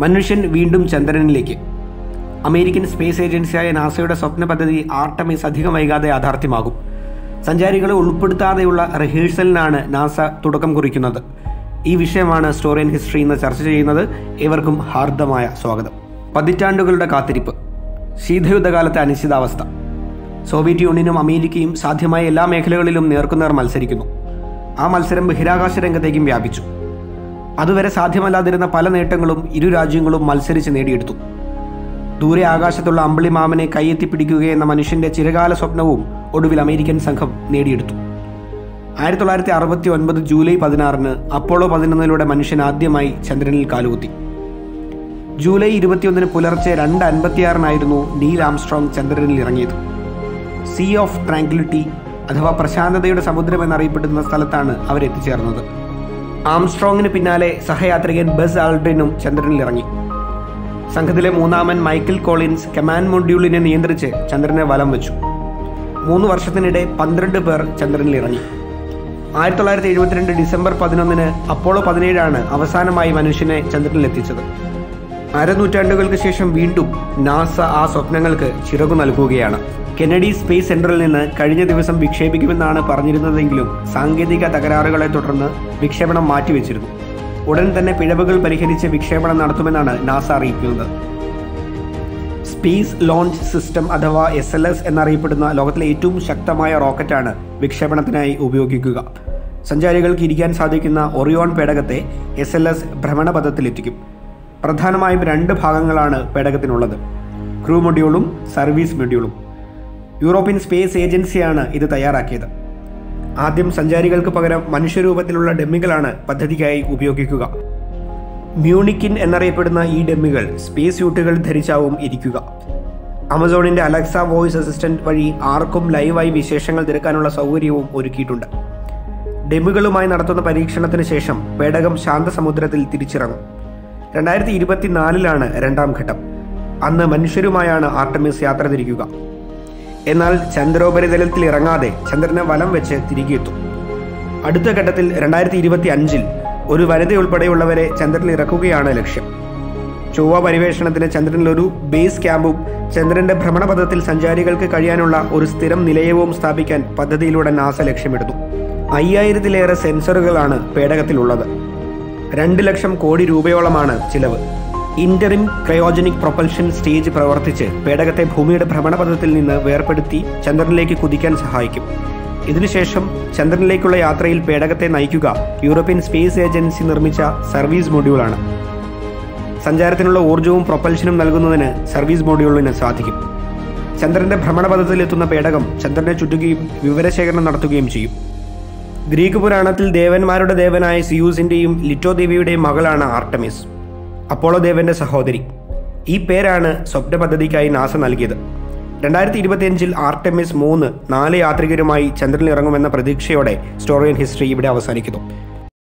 മനുഷ്യൻ വീണ്ടും ചന്ദ്രനിലേക്ക് American space ഏജൻസിയായ നാസയുടെ സ്വപ്ന പദ്ധതി ആർട്ടമിസ് അധികം വൈകാതെ യാഥാർത്ഥ്യമാകും സഞ്ചാരികളെ ഉൾപ്പെടുത്താതെയുള്ള റിഹേഴ്സലിനാണ് നാസ തുടക്കം കുറിക്കുന്നത് ഈ വിഷയമാണ് സ്റ്റോറി ആൻഡ് ഹിസ്റ്ററി ഇന്ന് ചർച്ച ചെയ്യുന്നത് ഏവർക്കും ഹാർദമായ സ്വാഗതം പതിറ്റാണ്ടുകളുടെ കാത്തിരിപ്പ് ശീതയുദ്ധകാലത്തെ അനിശ്ചിതാവസ്ഥ സോവിയറ്റ് യൂണിയനും അമേരിക്കയും സാധ്യമായ എല്ലാ മേഖലകളിലും നേർക്കുനേർ മത്സരിക്കുന്നു ആ മത്സരം ബഹിരാകാശ രംഗത്തേക്കും വ്യാപിച്ചു അതുവരെ സാധ്യമല്ലാതിരുന്ന പല നേട്ടങ്ങളും ഇരു രാജ്യങ്ങളും മത്സരിച്ച് നേടിയെടുത്തു ദൂരെ ആകാശത്തുള്ള അമ്പിളി മാമനെ കൈയെത്തി പിടിക്കുകയെന്ന മനുഷ്യന്റെ ചിരകാല സ്വപ്നവും ഒടുവിൽ അമേരിക്കൻ സംഘം നേടിയെടുത്തു ആയിരത്തി തൊള്ളായിരത്തി അറുപത്തി ഒൻപത് ജൂലൈ പതിനാറിന് അപ്പോളോ പതിനൊന്നിലൂടെ മനുഷ്യൻ ആദ്യമായി ചന്ദ്രനിൽ കാലുകുത്തി ജൂലൈ ഇരുപത്തിയൊന്നിന് പുലർച്ചെ രണ്ട് അൻപത്തിയാറിനായിരുന്നു നീൽ ആംസ്ട്രോങ് ചന്ദ്രനിൽ ഇറങ്ങിയത് സീ ഓഫ് ട്രാങ്ക്വിലിറ്റി അഥവാ പ്രശാന്തതയുടെ സമുദ്രം എന്നറിയപ്പെടുന്ന സ്ഥലത്താണ് അവരെത്തിച്ചേർന്നത് ആംസ്ട്രോങ്ങിന് പിന്നാലെ സഹയാത്രികൻ ബസ് ആൾഡ്രിനും ചന്ദ്രനിൽ ഇറങ്ങി സംഘത്തിലെ മൂന്നാമൻ മൈക്കിൾ കോളിൻസ് കമാൻഡ് മൊഡ്യൂളിനെ നിയന്ത്രിച്ച് ചന്ദ്രനെ വലം വെച്ചു മൂന്ന് വർഷത്തിനിടെ പന്ത്രണ്ട് പേർ ചന്ദ്രനിൽ ഇറങ്ങി ആയിരത്തി തൊള്ളായിരത്തി എഴുപത്തിരണ്ട് ഡിസംബർ പതിനൊന്നിന് അപ്പോളോ പതിനേഴാണ് അവസാനമായി മനുഷ്യനെ ചന്ദ്രനിൽ എത്തിച്ചത് അരനൂറ്റാണ്ടുകൾക്ക് ശേഷം വീണ്ടും നാസ ആ സ്വപ്നങ്ങൾക്ക് ചിറകു നൽകുകയാണ് കെനഡി സ്പേസ് സെന്ററിൽ നിന്ന് കഴിഞ്ഞ ദിവസം വിക്ഷേപിക്കുമെന്നാണ് പറഞ്ഞിരുന്നതെങ്കിലും സാങ്കേതിക തകരാറുകളെ തുടർന്ന് വിക്ഷേപണം മാറ്റിവെച്ചിരുന്നു ഉടൻ തന്നെ പിഴവുകൾ പരിഹരിച്ച് വിക്ഷേപണം നടത്തുമെന്നാണ് നാസ അറിയിക്കുന്നത് സ്പേസ് ലോഞ്ച് സിസ്റ്റം അഥവാ എസ് എൽ എസ് എന്നറിയപ്പെടുന്ന ലോകത്തിലെ ഏറ്റവും ശക്തമായ റോക്കറ്റാണ് വിക്ഷേപണത്തിനായി ഉപയോഗിക്കുക സഞ്ചാരികൾക്ക് ഇരിക്കാൻ സാധിക്കുന്ന ഒറിയോൺ പേടകത്തെ എസ് എൽ എസ് ഭ്രമണപഥത്തിലെത്തിക്കും പ്രധാനമായും രണ്ട് ഭാഗങ്ങളാണ് പേടകത്തിനുള്ളത് ക്രൂ മൊഡ്യൂളും സർവീസ് മൊഡ്യൂളും യൂറോപ്യൻ സ്പേസ് ഏജൻസിയാണ് ഇത് തയ്യാറാക്കിയത് ആദ്യം സഞ്ചാരികൾക്ക് പകരം മനുഷ്യരൂപത്തിലുള്ള ഡെമ്മികളാണ് പദ്ധതിക്കായി ഉപയോഗിക്കുക മ്യൂണിക്കിൻ എന്നറിയപ്പെടുന്ന ഈ ഡെമ്മികൾ സ്പേസ് സ്യൂട്ടുകൾ ധരിച്ചാവും ഇരിക്കുക ആമസോണിന്റെ അലക്സ വോയിസ് അസിസ്റ്റന്റ് വഴി ആർക്കും ലൈവായി വിശേഷങ്ങൾ തിരക്കാനുള്ള സൗകര്യവും ഒരുക്കിയിട്ടുണ്ട് ഡെമ്മുകളുമായി നടത്തുന്ന പരീക്ഷണത്തിന് ശേഷം പേടകം ശാന്തസമുദ്രത്തിൽ തിരിച്ചിറങ്ങും രണ്ടായിരത്തി ഇരുപത്തിനാലിലാണ് രണ്ടാം ഘട്ടം അന്ന് മനുഷ്യരുമായാണ് ആർട്ടമിസ് യാത്ര തിരിക്കുക എന്നാൽ ചന്ദ്രോപരിതലത്തിൽ ഇറങ്ങാതെ ചന്ദ്രനെ വലം വെച്ച് തിരികെ എത്തും അടുത്ത ഘട്ടത്തിൽ രണ്ടായിരത്തി ഇരുപത്തി അഞ്ചിൽ ഒരു വനിതയുൾപ്പെടെയുള്ളവരെ ചന്ദ്രനിൽ ഇറക്കുകയാണ് ലക്ഷ്യം ചൊവ്വ പരിവേഷണത്തിന് ചന്ദ്രനിൽ ഒരു ബേസ് ക്യാമ്പും ചന്ദ്രന്റെ ഭ്രമണപഥത്തിൽ സഞ്ചാരികൾക്ക് കഴിയാനുള്ള ഒരു സ്ഥിരം നിലയവും സ്ഥാപിക്കാൻ പദ്ധതിയിലൂടെ നാസ ലക്ഷ്യമിടുന്നു അയ്യായിരത്തിലേറെ സെൻസറുകളാണ് പേടകത്തിലുള്ളത് രണ്ട് ലക്ഷം കോടി രൂപയോളമാണ് ചിലവ് ഇന്ററിം ക്രയോജനിക് പ്രൊപ്പൽഷൻ സ്റ്റേജ് പ്രവർത്തിച്ച് പേടകത്തെ ഭൂമിയുടെ ഭ്രമണപഥത്തിൽ നിന്ന് വേർപെടുത്തി ചന്ദ്രനിലേക്ക് കുതിക്കാൻ സഹായിക്കും ഇതിനുശേഷം ചന്ദ്രനിലേക്കുള്ള യാത്രയിൽ പേടകത്തെ നയിക്കുക യൂറോപ്യൻ സ്പേസ് ഏജൻസി നിർമ്മിച്ച സർവീസ് മൊഡ്യൂളാണ് സഞ്ചാരത്തിനുള്ള ഊർജവും പ്രൊപ്പൽഷനും നൽകുന്നതിന് സർവീസ് മൊഡ്യൂളിന് സാധിക്കും ചന്ദ്രന്റെ ഭ്രമണപഥത്തിലെത്തുന്ന പേടകം ചന്ദ്രനെ ചുറ്റുകയും വിവരശേഖരണം നടത്തുകയും ചെയ്യും ഗ്രീക്ക് പുരാണത്തിൽ ദേവന്മാരുടെ ദേവനായ സിയൂസിന്റെയും ലിറ്റോ ദേവിയുടെയും മകളാണ് ആർട്ടമിസ് അപ്പോളോ ദേവന്റെ സഹോദരി ഈ പേരാണ് സ്വപ്ന പദ്ധതിക്കായി നാസ നൽകിയത് രണ്ടായിരത്തി ഇരുപത്തിയഞ്ചിൽ ആർട്ടമിസ് മൂന്ന് നാല് യാത്രികരുമായി ചന്ദ്രനിൽ ഇറങ്ങുമെന്ന പ്രതീക്ഷയോടെ സ്റ്റോറി ആൻഡ് ഹിസ്റ്ററി ഇവിടെ അവസാനിക്കുന്നു